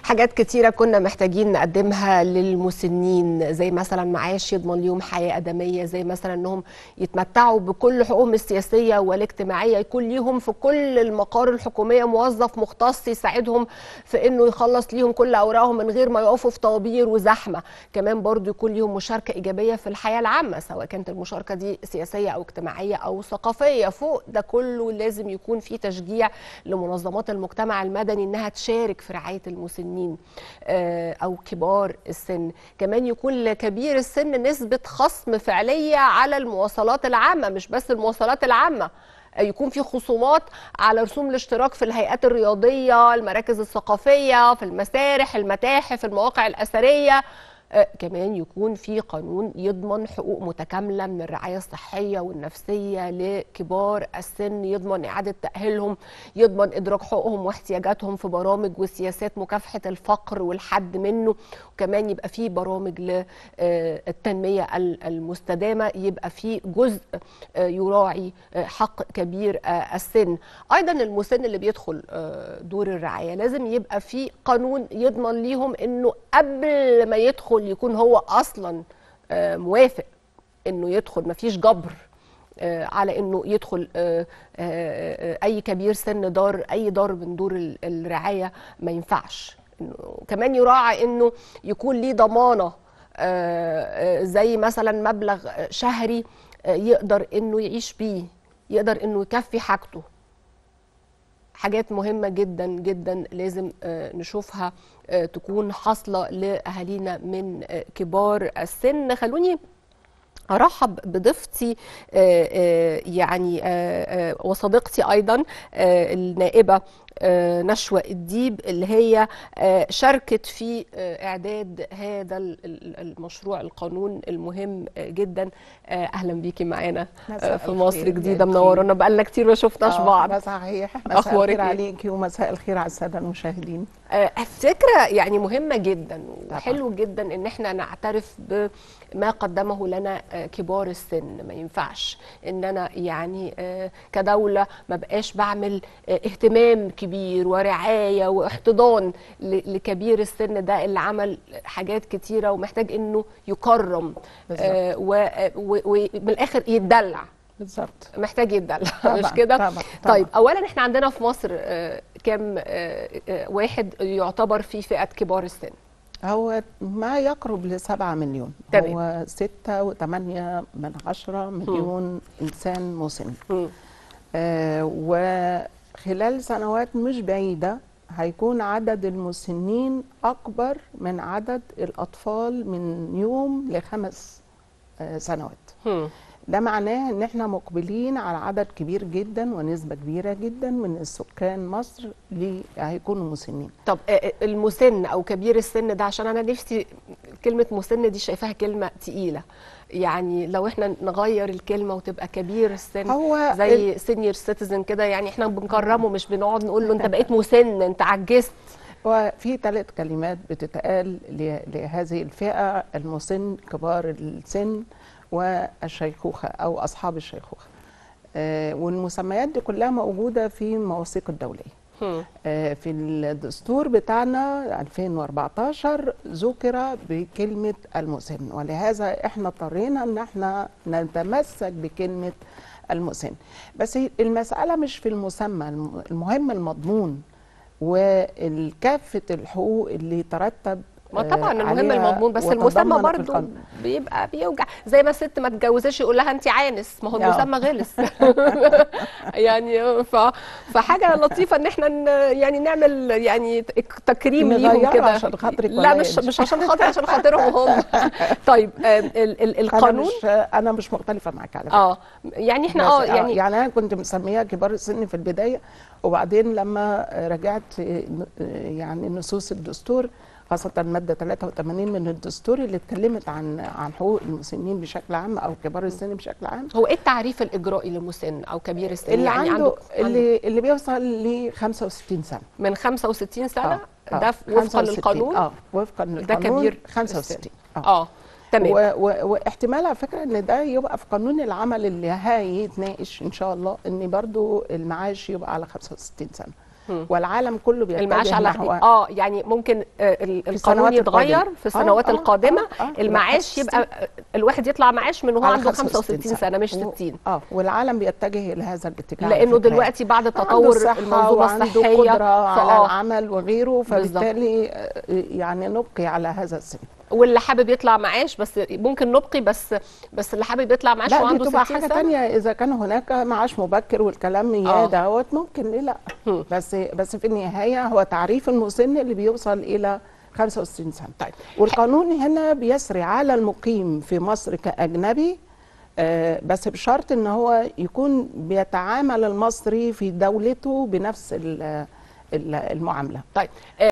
حاجات كتيرة كنا محتاجين نقدمها للمسنين زي مثلا معاش يضمن ليهم حياة آدمية زي مثلا انهم يتمتعوا بكل حقوقهم السياسية والاجتماعية يكون ليهم في كل المقار الحكومية موظف مختص يساعدهم في انه يخلص ليهم كل اوراقهم من غير ما يقفوا في طوابير وزحمة كمان برضو يكون ليهم مشاركة إيجابية في الحياة العامة سواء كانت المشاركة دي سياسية أو اجتماعية أو ثقافية فوق ده كله لازم يكون في تشجيع لمنظمات المجتمع المدني انها تشارك في رعاية المسنين آه، او كبار السن كمان يكون لكبير السن نسبة خصم فعلية على المواصلات العامة مش بس المواصلات العامة آه، يكون في خصومات على رسوم الاشتراك في الهيئات الرياضية المراكز الثقافية في المسارح المتاحف المواقع الأثرية آه، كمان يكون في قانون يضمن حقوق متكامله من الرعايه الصحيه والنفسيه لكبار السن يضمن اعاده تاهيلهم يضمن ادراك حقوقهم واحتياجاتهم في برامج وسياسات مكافحه الفقر والحد منه وكمان يبقى في برامج للتنميه المستدامه يبقى في جزء آه، يراعي آه، حق كبير آه، السن ايضا المسن اللي بيدخل آه، دور الرعايه لازم يبقى في قانون يضمن ليهم انه قبل ما يدخل يكون هو اصلا آه، موافق انه يدخل مفيش جبر آه، على انه يدخل آه، آه، آه، اي كبير سن دار اي دار من دور ال- الرعايه ما ينفعش إنه كمان يراعى انه يكون ليه ضمانه آه، آه، زي مثلا مبلغ شهري آه، يقدر انه يعيش بيه يقدر انه يكفي حاجته حاجات مهمة جدا جدا لازم آه، نشوفها آه، تكون حاصلة لأهالينا من آه، كبار السن خلوني ارحب بضيفتي آه، آه، يعني آه، آه، وصديقتي ايضا آه، النائبه آه، نشوى الديب اللي هي آه، شاركت في آه، اعداد هذا ال- ال- المشروع القانون المهم آه، جدا آه، اهلا بيكي معانا مساء آه، في مصر الخير جديده جداً. منورانا بقالنا كتير ما شفناش آه، بعض ده صحيح مساء أخبارك الخير إيه؟ عليكي ومساء الخير على الساده المشاهدين آه، فكرة يعني مهمة جدا وحلو جدا ان احنا نعترف بما قدمه لنا آه، كبار السن ما ينفعش ان انا يعني آه، كدولة ما بقاش بعمل آه، اهتمام كبير ورعاية واحتضان ل- لكبير السن ده اللي عمل حاجات كتيرة ومحتاج انه يكرم بالظبط. آه، و- و- ومن الاخر يتدلع بالظبط محتاج يتدلع طبعاً، مش كده طبعاً، طبعاً. طيب اولا احنا عندنا في مصر آه، كام آه، آه، واحد يعتبر في فئه كبار السن هو ما يقرب لسبعة مليون تمام. هو ستة وثمانية من عشرة مليون إنسان مسن مم. آه وخلال سنوات مش بعيدة هيكون عدد المسنين أكبر من عدد الأطفال من يوم لخمس آه سنوات مم. ده معناه ان احنا مقبلين على عدد كبير جدا ونسبة كبيرة جدا من السكان مصر اللي هيكونوا مسنين طب آه، آه، المسن او كبير السن ده عشان انا نفسي كلمه مسن دي شايفاها كلمه تقيله يعني لو احنا نغير الكلمه وتبقى كبير السن هو زي سينيور سيتيزن كده يعني احنا بنكرمه مش بنقعد نقول له انت بقيت مسن انت عجزت وفي ثلاث كلمات بتتقال ل- لهذه الفئة المسن كبار السن والشيخوخة أو أصحاب الشيخوخة آه، والمسميات دي كلها موجودة في المواثيق الدولية مم. آه، في الدستور بتاعنا 2014 ذكر بكلمة المسن ولهذا احنا اضطرينا ان احنا نتمسك بكلمة المسن بس هي المسألة مش في المسمى الم- المهم المضمون والكافة الحقوق اللي ترتب ما طبعا آه، المهم عليها المضمون بس وتضمن المسمى في برضو القانون. بيبقى بيوجع زي ما الست ما تتجوزش يقول لها انت عانس ما هو آه. المسمى غلس يعني ف... فحاجه لطيفه ان احنا ن... يعني نعمل يعني تك- تكريم ليهم نغيرها كده عشان خاطرك لا ولا مش إيه؟ مش عشان خاطر عشان خاطرهم هم طيب آه، ال... ال... انا القانون مش انا مش مختلفة معاك على فكرة اه يعني احنا بس اه يعني يعني انا كنت مسميها كبار السن في البدايه وبعدين لما رجعت يعني نصوص الدستور خاصة المادة 83 من الدستور اللي اتكلمت عن عن حقوق المسنين بشكل عام أو كبار السن بشكل عام هو ايه التعريف الاجرائي للمسن او كبير السن اللي يعني عنده عنده اللي اللي بيوصل ل 65 سنة من 65 سنه آه، آه، ده وفقا 65 للقانون اه وفقا للقانون كبير 65 اه اه تمام و- و- واحتمال على فكره ان ده يبقى في قانون العمل اللي هيتناقش ان شاء الله ان برضو المعاش يبقى على 65 سنه والعالم كله بيتجه المعاش على نحو اه يعني ممكن آه، ال- في القانون السنوات يتغير القادمة. في السنوات آه، آه، القادمه آه، آه، المعاش يبقى يبقى الواحد يطلع معاش من وهو على عنده 65 سنه مش و- 60 اه والعالم بيتجه الى هذا الاتجاه على لانه فكرة. دلوقتي بعد عنده تطور صحة المنظومه وعنده الصحيه قدرة على فآه. العمل وغيره فبالتالي آه، يعني نبقي على هذا السن واللي حابب يطلع معاش بس ممكن نبقي بس بس اللي حابب يطلع معاش لا دي وعنده تبقى 60 حاجة سنه تانية إذا كان هناك معاش مبكر والكلام آه. يا دوت ممكن ليه لا هم. بس بس في النهاية هو تعريف المسن اللي بيوصل إلى 65 سنة طيب والقانون هنا بيسري على المقيم في مصر كأجنبي آه، بس بشرط ان هو يكون بيتعامل المصري في دولته بنفس ال- ال- المعامله طيب